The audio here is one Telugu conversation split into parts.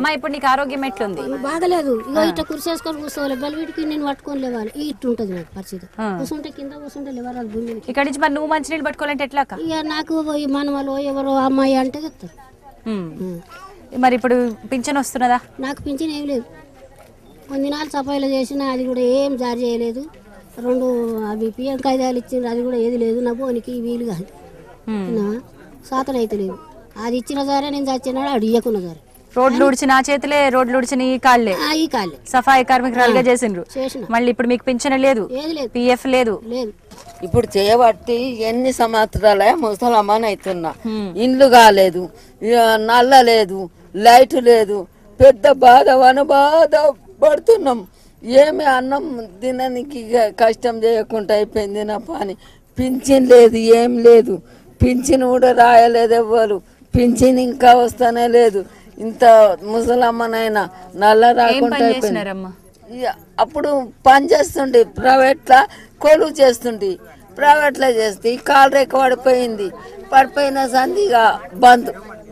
అమ్మా ఇప్పుడు నీకు ఆరోగ్యం ఎట్లుంది బాగలేదు ఇగో ఇట్లా కుర్చేసుకొని కూర్చోవాలి బలివిడికి నేను పట్టుకొని లేవాలి ఇట్టు ఉంటుంది నాకు పరిస్థితి కూర్చుంటే కింద కూర్చుంటే లేవాలి భూమి మీదకి. ఇక్కడ నుంచి మరి నువ్వు మంచినీళ్ళు పట్టుకోవాలంటే ఎట్లా అక్క? ఇక నాకు ఈ మనవలు ఎవరో అమ్మాయి అంటే చెప్తారు ఉమ్. మరి ఇప్పుడు పింఛన్ వస్తున్నదా నాకు పింఛన్ ఏం లేదు కొన్ని దినాలు సఫాయిలు చేసినా అది కూడా ఏం జారీ చేయలేదు రెండు అవి పిఎం కాయిదాలు ఇచ్చిండ్రు అది కూడా ఏది లేదు నా బోనికి వీలు కాదు విన్నావా? సాతన అయితే లేదు అది ఇచ్చిన సరే నేను చచ్చినాడు అడు ఇయ్యకున్న సరే రోడ్లు ఉడిచిన ఆ చేతులే రోడ్లు ఉడిచిన ఈ కాళ్ళే ఆ, ఈ కాలే సఫాయి కార్మికురాలుగా చేసిండ్రు చేసిన మళ్ళీ ఇప్పుడు మీకు పింఛన్ లేదు ఏది లేదు పిఎఫ్ లేదు లేదు ఇప్పుడు చేయబట్టి ఎన్ని సంవత్సరాలే ముసలమ్మని అవుతున్నా ఇండ్లు కాలేదు ఇక నల్ల లేదు లైట్ లేదు పెద్ద బాధ వన బాధ పడుతున్నాం ఏమి అన్నం తినడానికి ఇక కష్టం చేయకుండా అయిపోయింది నా పని పింఛన్ లేదు ఏం లేదు పింఛన్ కూడా రాయలేదు ఎవ్వరు పింఛన్ ఇంకా వస్తానే లేదు ఇంత ముసలమ్మనైనా నల్ల ఏం రాకుండా పని అయిపోయింది చేసినారమ్మా ఇక అప్పుడు పని చేస్తుండే ప్రైవేట్లో కొలువు చేస్తుండే ప్రైవేట్లో చేస్తే ఈ కాలు రేఖ పడిపోయింది పడిపోయిన సంది ఇక బంద్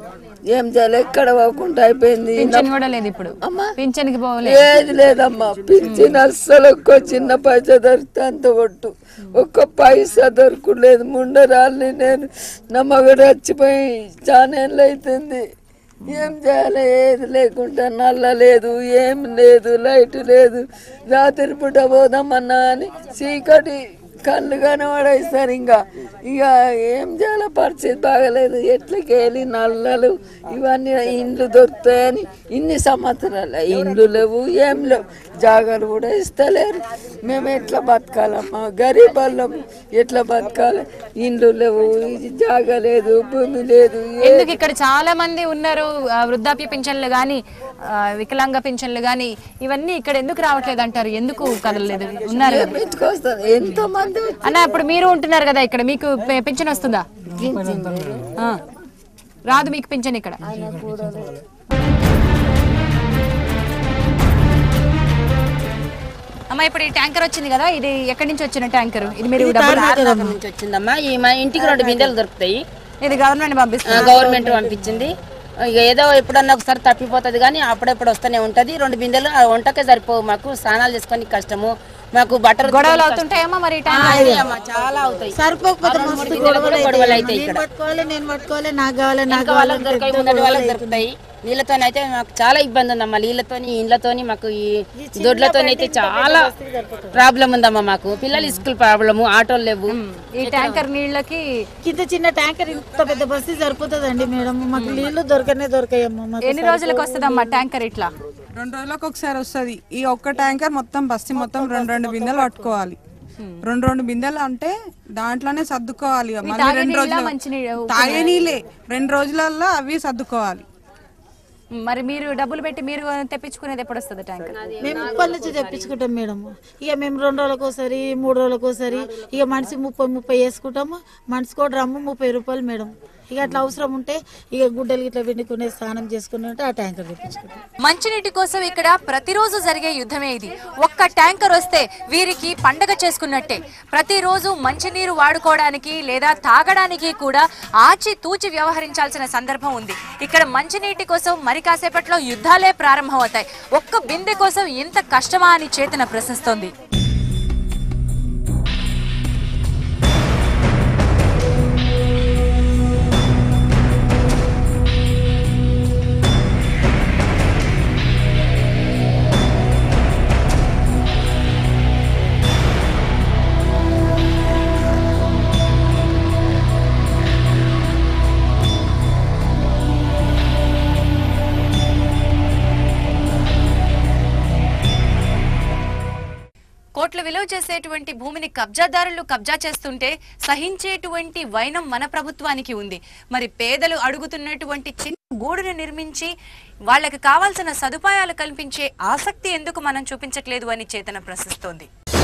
ఏం చేయాలి ఎక్కడ పోకుండా అయిపోయింది పింఛన్ కూడా లేదు ఇప్పుడు అమ్మా పింఛన్ కి పోలేదు ఏది లేదమ్మా పింఛన్ అస్సలు ఒక్క చిన్న పైసా దొరికితే అంత ఒట్టు ఒక్క పైసా దొరకలేదు ముండరాల్ని నేను నా మగడు చచ్చిపోయి చానేళ్ళు అవుతుంది ఏం చేయాలి ఏది లేకుండా నల్ల లేదు ఏం లేదు లైట్ లేదు రాత్రి పూట పోదామన్నా అని చీకటి కళ్ళు కనబడేస్తారు ఇంకా ఇక ఏం చేయాలి పరిస్థితి బాగలేదు ఎట్లకి వెళ్ళి నల్లలు ఇవన్నీ ఇండ్లు దొరుకుతాయని ఇన్ని సంవత్సరాలు ఇండ్లు లేవు ఏం లేవు జాగాలు కూడా ఇస్తలేరు మేము ఎట్లా బతకాలమ్మా గరీబ్ వాళ్ళం ఎట్లా బతకాలి ఇండ్లు లేవు ఇది జాగా లేదు భూమి లేదు ఏ- ఎందుకు ఇక్కడ చాలా మంది ఉన్నారు ఆ, వృద్ధాప్య పింఛన్లు గాని ఆ, వికలాంగ పింఛన్లు గాని ఇవన్నీ ఇక్కడ ఎందుకు రావట్లేదు అంటారు ఎందుకు కదలలేదు ఉన్నారు కదా ఎత్తుకొస్తారు ఎంతో మంది అన్న ఇప్పుడు మీరు ఉంటున్నారు కదా ఇక్కడ మీకు పె- పింఛన్ వస్తుందా ఆ. రాదు మీకు పింఛన్ ఇక్కడ అమ్మ ఇప్పుడు ఈ ట్యాంకర్ వచ్చింది కదా ఇది ఎక్కడి నుంచి వచ్చిన ట్యాంకర్ ఇది మీరు డబ్బులు తార్నాక నుంచి వచ్చిందమ్మా ఈ మా ఇంటికి రెండు బిందెలు దొరుకుతాయి ఇది గవర్నమెంట్ పంపిస్తుంది ఆ, గవర్నమెంట్ పంపించింది ఇక ఏదో ఎప్పుడన్నా ఒకసారి తప్పిపోతుంది కానీ అప్పుడప్పుడు వస్తూనే ఉంటది రెండు బిందెలు ఆ వంటకే సరిపోవు మాకు స్నానాలు చేసుకొని కష్టము మాకు బట్టలు గొడవలు అవుతుంటాయమ్మా మరి ఈ ఆ, ట్యాంకర్ అదే అమ్మా, చాలా అవుతాయి సరిపోకపోతే ఆ రెండు మస్తు బిందెలు కూడా గొడవలు గొడవలు అవుతాయి. అవుతాయి నేను ఇక్కడ పట్టుకోవాలి నేను పట్టుకోవాలి నాకు కావాలి నాకు ఇంకా వాళ్ళకి దొరకాయి ముందటి వాళ్ళకి దొరుకుతాయి నీళ్ళతో అయితే మాకు చాలా ఇబ్బంది ఉందమ్మా నీళ్ళతోని ఇండ్లతోని మాకు ఈ దొడ్లతో అయితే చాలా ప్రాబ్లం ఉందమ్మా మాకు పిల్లలు స్కూల్ ప్రాబ్లము ఆటోలు లేవు ఈ ట్యాంకర్ నీళ్ళకి కింద చిన్న ట్యాంకర్ ఇంత పెద్ద బస్సు సరిపోతుందండి మేడం మాకు నీళ్లు దొరకనే దొరకాయమ్మా మాకు ఎన్ని రోజులకు వస్తుందమ్మా ట్యాంకర్ ఇట్లా రెండు రోజులకు ఒకసారి వస్తుంది ఈ ఒక్క ట్యాంకర్ మొత్తం బస్తి మొత్తం రెండు రెండు బిందెలు పట్టుకోవాలి రెండు రెండు బిందెలు అంటే దాంట్లోనే సర్దుకోవాలి ఇక. మళ్ళీ తాగే రెండు నీళ్ళ, రోజులు మంచినీళ్ళు? తాగే నీళ్ళే రెండు రోజులలో అవి సర్దుకోవాలి మరి మీరు డబ్బులు పెట్టి మీరు తెప్పించుకునేది ఎప్పుడు వస్తుంది ట్యాంకర్ మేము ఇప్పటి నుంచి తెప్పించుకుంటాం మేడం ఇక మేము రెండు రోజులకు ఒకసారి మూడు రోజులకు ఒకసారి ఇక మనిషి ముప్పై ముప్పై వేసుకుంటాము మనిషికి కూడా రమ్ము ముప్పై రూపాయలు మేడం ఇక అట్లా అవసరం ఉంటే ఇక గుడ్డలు ఇట్లా పిండుకునే స్నానం చేసుకుని ఉంటే ఆ ట్యాంకర్ తెప్పించుకుంటాం మంచినీటి కోసం ఇక్కడ ప్రతిరోజు జరిగే యుద్ధమే ఇది ఒక్క ట్యాంకర్ వస్తే వీరికి పండగ చేసుకున్నట్టే ప్రతిరోజు మంచినీరు వాడుకోవడానికి లేదా తాగడానికి కూడా ఆచి తూచి వ్యవహరించాల్సిన సందర్భం ఉంది ఇక్కడ మంచినీటి కోసం మరి కాసేపట్లో యుద్ధాలే ప్రారంభమవుతాయి ఒక్క బిందె కోసం ఇంత కష్టమా అని చేతన ప్రశ్నిస్తోంది కోట్ల విలువ చేసేటువంటి భూమిని కబ్జాదారులు కబ్జా చేస్తుంటే సహించేటువంటి వైనం మన ప్రభుత్వానికి ఉంది మరి పేదలు అడుగుతున్నటువంటి చిన్న గూడును నిర్మించి వాళ్ళకి కావాల్సిన సదుపాయాలు కల్పించే ఆసక్తి ఎందుకు మనం చూపించట్లేదు అని చేతన ప్రశ్నిస్తోంది